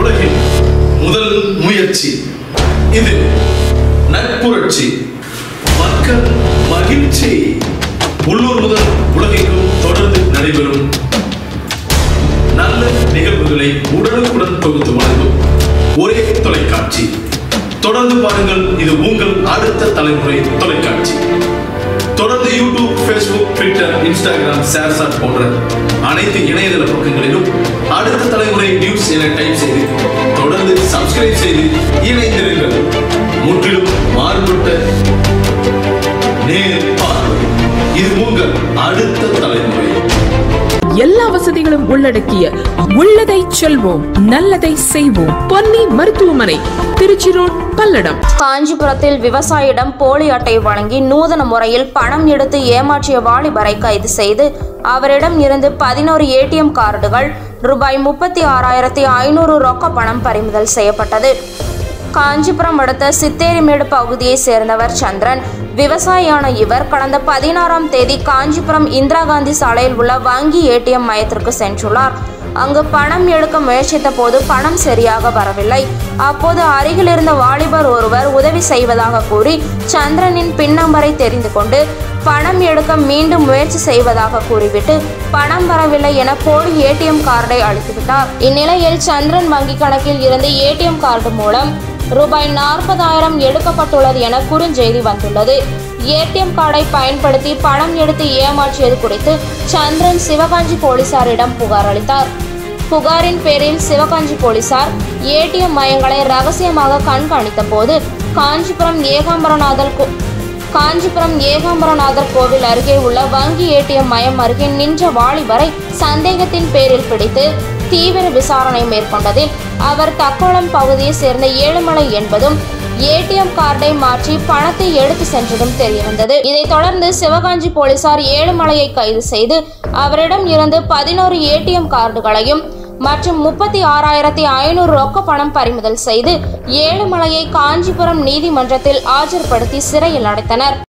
உலகின் முதல் முயற்சி இது நட்புரட்சி மக்கள் மகிழ்ச்சி உள்ளூர் முதல் உலகெங்கும் தொடர்ந்து நடைபெறும் நல்ல நிகழ்வுகளை உடனுக்குடன் தொகுத்து வழங்கும் ஒரே தொலைக்காட்சி தொடர்ந்து பாருங்கள் இது உங்கள் அடுத்த தலைமுறை தொலைக்காட்சி தொடர்ந்து YouTube Facebook Twitter Instagram ShareChat போன்ற அனைத்து இணையதள பக்கங்களிலும் அடுத்த தலைமுறை நியூஸ் என டைப் செய்து தொடர்ந்து சப்ஸ்கிரைப் செய்து இணைந்திருங்கள் முற்றிலும் மாறுபட்ட நேர் பார்வை இது உங்கள் அடுத்த தலைமுறை எல்லா வசதிகளும் உள்ளடக்கிய உள்ளதை செல்வோம் நல்லதை செய்வோம் பொன்னி மருத்துவமனை திருச்சி ரோட் பல்லடம் காஞ்சிபுரத்தில் விவசாயியிடம் போலி அட்டை வழங்கி நூதன முறையில் பணம் எடுத்து ஏமாற்றிய வாலிபரை கைது செய்து அவரிடம் இருந்து பதினோரு ஏடிஎம் கார்டுகள் ரூபாய் முப்பத்தி ஆறாயிரத்தி ஐநூறு ரொக்க பணம் பறிமுதல் செய்யப்பட்டது காஞ்சிபுரம் அடுத்த சித்தேரிமேடு பகுதியை சேர்ந்தவர் சந்திரன் விவசாயியான இவர் கடந்த பதினாறாம் தேதி காஞ்சிபுரம் இந்திரா காந்தி சாலையில் உள்ள வங்கி ஏடிஎம் மையத்திற்கு சென்றுள்ளார் அங்கு பணம் எடுக்க முயற்சித்த போது பணம் சரியாக வரவில்லை அப்போது அருகில் இருந்த வாலிபர் ஒருவர் உதவி செய்வதாக கூறி சந்திரனின் பின் நம்பரை தெரிந்து கொண்டு பணம் எடுக்க மீண்டும் முயற்சி செய்வதாக கூறிவிட்டு பணம் வரவில்லை என போலி ஏடிஎம் கார்டை அளித்துவிட்டார் இந்நிலையில் சந்திரன் வங்கி கணக்கில் இருந்து ஏடிஎம் கார்டு மூலம் ரூபாய் நாற்பதாயிரம் எடுக்கப்பட்டுள்ளது என குறுஞ்செய்தி வந்துள்ளது ஏடிஎம் கார்டை பயன்படுத்தி பணம் எடுத்து ஏமாற்றியது குறித்து சந்திரன் சிவகாஞ்சி போலீசாரிடம் புகார் அளித்தார் புகாரின் பேரில் சிவகாஞ்சி போலீசார் ஏடிஎம் மையங்களை ரகசியமாக கண்காணித்த போது காஞ்சிபுரம் ஏகாம்பரநாதர் கோ- காஞ்சிபுரம் ஏகாம்பரநாதர் கோவில் அருகே உள்ள வங்கி ஏடிஎம் மையம் அருகே நின்ற வாலிபரை சந்தேகத்தின் பேரில் பிடித்து தீவிர விசாரணை மேற்கொண்டதில் அவர் தக்கோலம் பகுதியைச் சேர்ந்த ஏழுமலை என்பதும் ஏடிஎம் கார்டை மாற்றி பணத்தை எடுத்து சென்றதும் தெரியவந்தது இதைத் தொடர்ந்து சிவகாஞ்சி போலீசார் ஏழுமலையை கைது செய்து அவரிடம் இருந்து பதினோரு ஏடிஎம் கார்டுகளையும் மற்றும் முப்பத்தி ஆறாயிரத்தி ஐநூறு ரொக்க பணம் பறிமுதல் செய்து ஏழுமலையை காஞ்சிபுரம் நீதிமன்றத்தில் ஆஜர்படுத்தி சிறையில் அடைத்தனர்